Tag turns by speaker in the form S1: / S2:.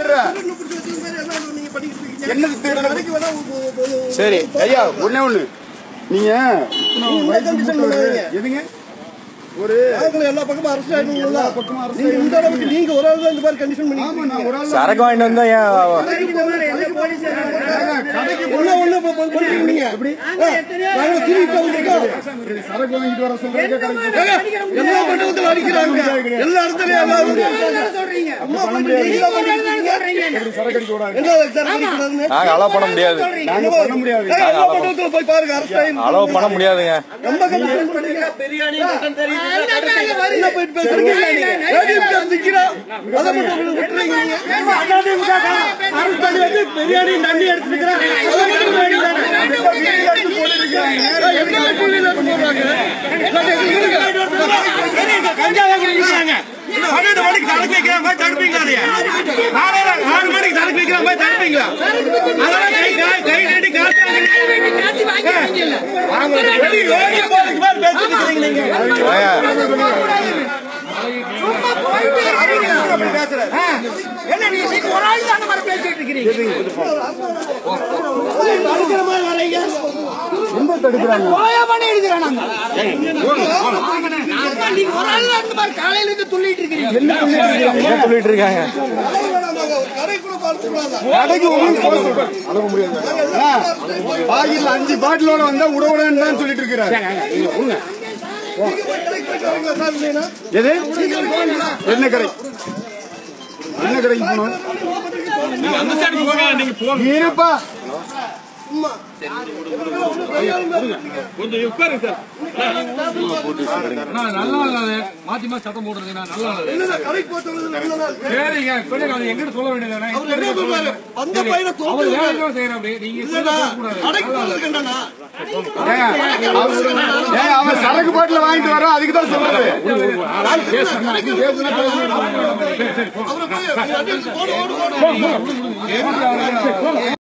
S1: திருடுற என்னது திருடுற சரி ஐயா ஒண்ணே ஒண்ணு நீங்க எதுங்க ஒரு
S2: எல்லா பக்கமும் அரசு ஆயிடுங்களா நீங்க இந்த அளவுக்கு நீங்க ஒரு ஆள் தான் இந்த மாதிரி கண்டிஷன் பண்ணி
S1: ஆமா நான் ஒரு ஆள் தான்.
S3: சரக்கு வாங்கிட்டு வந்தா ஏன்
S2: ஒண்ணு ஒண்ணு இப்ப பண்ணி- பண்ணிக்கிறீங்க. எப்படி? ஆ, நாங்க திருப்பி வந்திருக்கோம்.
S1: சரக்கு வாங்கிட்டு வர சொல்றதுக்கு கடைக்கு
S2: ஏங்க, எல்லா மண்டபத்திலும் அடிக்கிறாங்க எல்லா இடத்துலயும் எல்லாரும் அம்மா
S1: பண்ண
S2: போயிட்டு
S1: முடியாது.
S2: நீங்க பண்ணிக்கிறீங்க.
S1: எப்படி சரக்கு அடிக்க கூடாது
S2: என்ன சார் பண்ணிக்கிறாருன்னு?
S3: நாங்க அலோவ் பண்ண முடியாது
S1: நாங்க பண்ண முடியாது
S2: ஏங்க, எல்லா மண்டபத்திலும் போய் பாருங்க அரசு ஆயிடும்.
S3: அலோவ் பண்ண முடியாதுங்க
S2: ரொம்ப கண்டிஷன் பண்ணீங்க. என்ன போயிட்டு பேசுறீங்க? ஏடிஎம் கார் நிக்கிறான். அதை மட்டும் உங்களுக்கு விட்டுறீங்க நீங்க. ஏய், என்ன புள்ளியில இருந்து போடுறாங்க? நாங்க எங்களுக்கு
S4: கஞ்சா வாங்கிக்கிறாங்க பன்னெண்டு மணிக்கு தடுப்பு வைக்கிற மாதிரி தடுப்பீங்களா அதைய? நாலரை ஆறு மணிக்கு தடுப்பு வைக்கிற மாதிரி தடுப்பீங்களா அதெல்லாம் கை கை- கை நீட்டி காசு வாங்குறீங்க. வாங்க, எப்படி யோகி போறதுக்கு மாதிரி பேசிட்டு இருக்கீங்க நீங்க? என்ன நீங்க சீக்கிரம் ஒரு ஆள் தான் அந்த மாதிரி பேசிட்டு இருக்கிறீங்க
S2: தடுக்கிற மாதிரி வர்றீங்க.
S1: ரொம்ப தடுக்கிறாங்க
S4: போயா பண்ணி இருக்கிறேன் நாங்க ஆமா, நீங்க ஒரு ஆள் தான் அந்த மாதிரி காலையில இருந்து துள்ளிட்டு இருக்கிறீங்க
S3: என்ன சொல்லிட்டு இருக்காங்க
S2: நாங்க ஒரு கடை கூட பார்த்துக்கலாம்
S1: கடைக்கு உங்களுக்கு போக சொல்றேன். அனுப்ப முடியாது பாக்கெட்ல அஞ்சு பாட்டிலோட வந்தா உடவுடன்னு தான் சொல்லிட்டு இருக்கிறாரு எது என்ன கடை என்ன கடைக்கு போகணும் இருப்பா
S4: கொஞ்சம் உட்காருங்க சார்
S5: நல்லா இல்லாத மாத்தி மாத்தி சத்தம் போடுறதுங்க நல்லா இல்லாத
S2: கடைக்கு போட்டு நல்ல நாள்
S5: சரிங்க கொஞ்சம் அது எங்கிட்ட சொல்ல வேண்டியதானே
S2: அவர் என்ன சொல்றாரு அந்த பையனை
S5: அவர்
S2: தோத்து
S5: வேலை தான் செய்யறான் அப்படி நீங்க
S2: இல்லடா,
S5: சொல்லக்கூடாது.
S2: கடைக்கு போயிருக்கேன்டா
S1: ஏங்க, அவர் ஏங்க, அவன் சரக்கு பாட்டில வாங்கிட்டு வரோம் அதுக்கு தான் சொல்றது
S2: அவரை போய் அடிச்சு போடு, ஓடு, ஓடு.